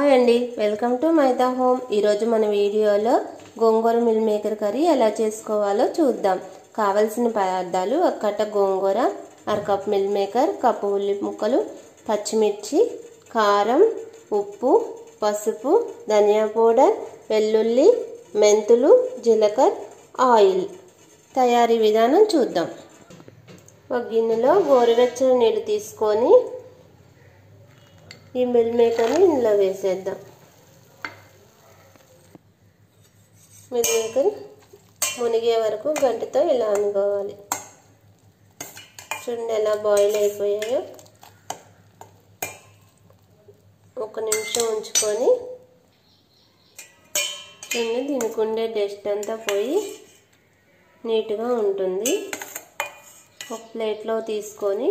hi అండి welcome to maida home ఈరోజు మన వీడియోలో గోంగూర మిల్ మేకర్ కర్రీ ఎలా చేసుకోవాలో చూద్దాం కావలసిన పదార్థాలు ఒక కట్ట గోంగూర అరకప్ మిల్ మేకర్ కప్పు ఉల్లి ముక్కలు పచ్చిమిర్చి కారం ఉప్పు పసుపు ధనియా పౌడర్ వెల్లుల్లి మెంతులు జీలకర్ర ఆయిల్ తయారీ విధానం చూద్దాం ఒక గిన్నెలో గోరువెచ్చని నీళ్ళు తీసుకొని ఈ మిల్ మేకర్ని ఇందులో వేసేద్దాం మిల్ మేకర్ మునిగే వరకు గంటతో ఇలా అనుకోవాలి చూడండి ఎలా బాయిల్ అయిపోయాయో ఒక నిమిషం ఉంచుకొని చూడండి దీనికి ఉండే డస్ట్ అంతా పోయి నీట్గా ఉంటుంది ఒక ప్లేట్లో తీసుకొని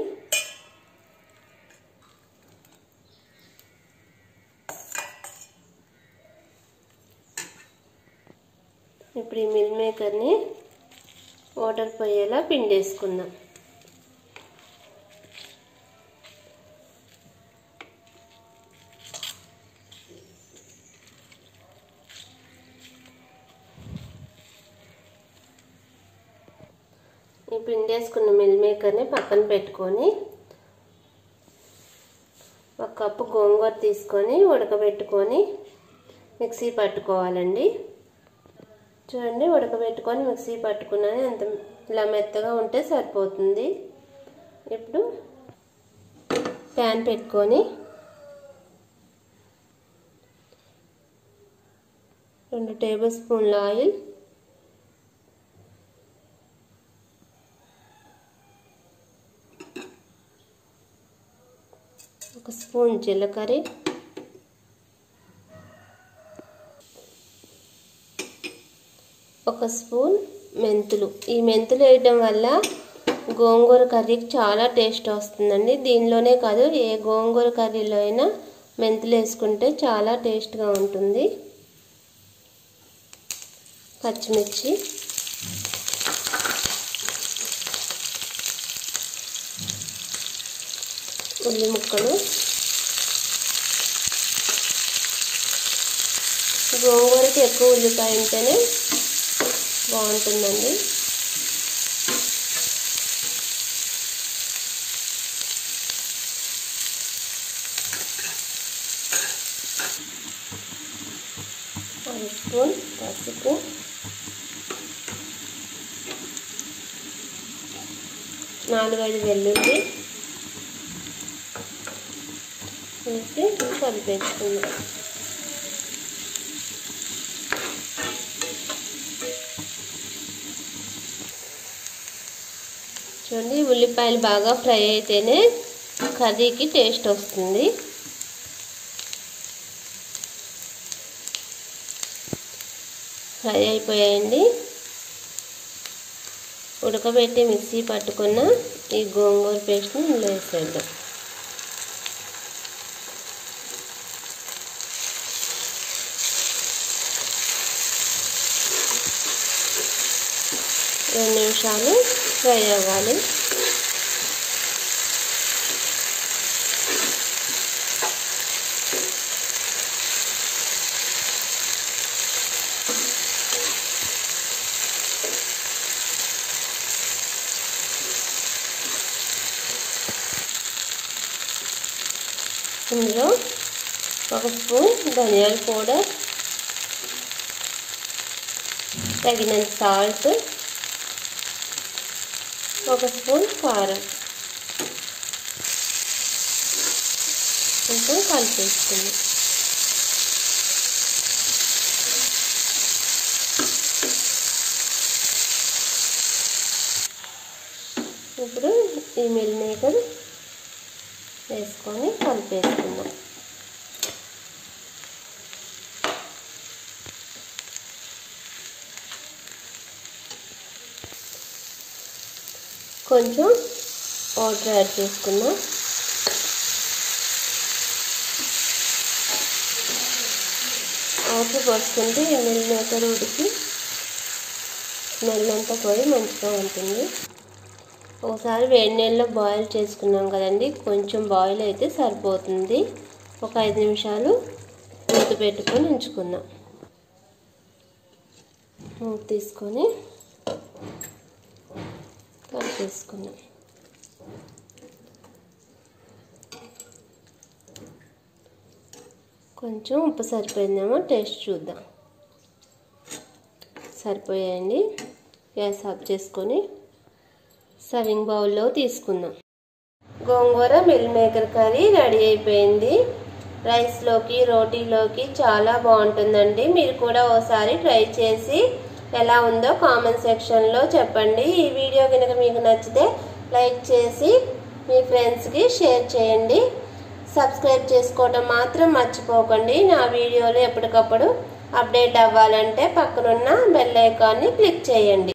ఇప్పుడు ఈ మిల్ మేకర్ని వాటర్ పోయేలా పిండేసుకుందాం ఈ పిండేసుకున్న మిల్ మేకర్ని పక్కన పెట్టుకొని ఒక కప్పు గోంగూర తీసుకొని ఉడకబెట్టుకొని మిక్సీ పట్టుకోవాలండి చూడండి ఉడకబెట్టుకొని మిక్సీ పట్టుకున్నాను అంత ఇలా మెత్తగా ఉంటే సరిపోతుంది ఇప్పుడు ప్యాన్ పెట్టుకొని రెండు టేబుల్ స్పూన్ల ఆయిల్ ఒక స్పూన్ జీలకర్ర ఒక స్పూన్ మెంతులు ఈ మెంతులు వేయడం వల్ల గోంగూర కర్రీకి చాలా టేస్ట్ వస్తుందండి దీనిలోనే కాదు ఏ గోంగూర కర్రీలో అయినా మెంతులు వేసుకుంటే చాలా టేస్ట్గా ఉంటుంది పచ్చిమిర్చి ఉల్లి ముక్కలు గోంగూరకి ఎక్కువ ఉల్లిపాయ ఉంటేనే బాగుంటుందండి ఒక స్పూన్ పసుపు నాలుగైదు వెల్లుల్లి వేసి కలిపేసుకుందాం చూడండి ఉల్లిపాయలు బాగా ఫ్రై అయితేనే కర్రీకి టేస్ట్ వస్తుంది ఫ్రై అయిపోయాయండి ఉడకబెట్టి మిక్సీ పట్టుకున్న ఈ గోంగూర పేస్ట్ని ఇందులో వేసేద్దాం రెండు నిమిషాలు ఫ్రై అవ్వాలి ఇందులో ఒక స్పూన్ ధనియాల పౌడర్ తగినంత సాల్ట్ ఒక స్పూన్ కారం కొంచెం కలిపేసుకుంది ఇప్పుడు ఈ మిల్ మేకర్ వేసుకొని కలిపేసుకుందాం కొంచెం వాటర్ యాడ్ చేసుకుందాం వాటర్ పోసుకుంటే మిల్ మేకర్ ఉడికి స్మెల్ అంతా పోయి మంచిగా ఉంటుంది ఒకసారి వేడి నీళ్ళలో బాయిల్ చేసుకున్నాం కదండి కొంచెం బాయిల్ అయితే సరిపోతుంది ఒక ఐదు నిమిషాలు మూత పెట్టుకొని ఉంచుకుందాం మూత తీసుకొని కలిపేసుకుందాం కొంచెం ఉప్పు సరిపోయిందేమో టేస్ట్ చూద్దాం సరిపోయాయండి గ్యాస్ ఆఫ్ చేసుకొని సర్వింగ్ బౌల్లో తీసుకుందాం gongura meal maker curry ready అయిపోయింది రైస్లోకి రోటీలోకి చాలా బాగుంటుందండి మీరు కూడా ఓసారి ట్రై చేసి ఎలా ఉందో కామెంట్ సెక్షన్లో చెప్పండి ఈ వీడియో కనుక మీకు నచ్చితే లైక్ చేసి మీ ఫ్రెండ్స్కి షేర్ చేయండి సబ్స్క్రైబ్ చేసుకోవడం మాత్రం మర్చిపోకండి నా వీడియోలు ఎప్పటికప్పుడు అప్డేట్ అవ్వాలంటే పక్కనున్న బెల్ ఐకాన్ని క్లిక్ చేయండి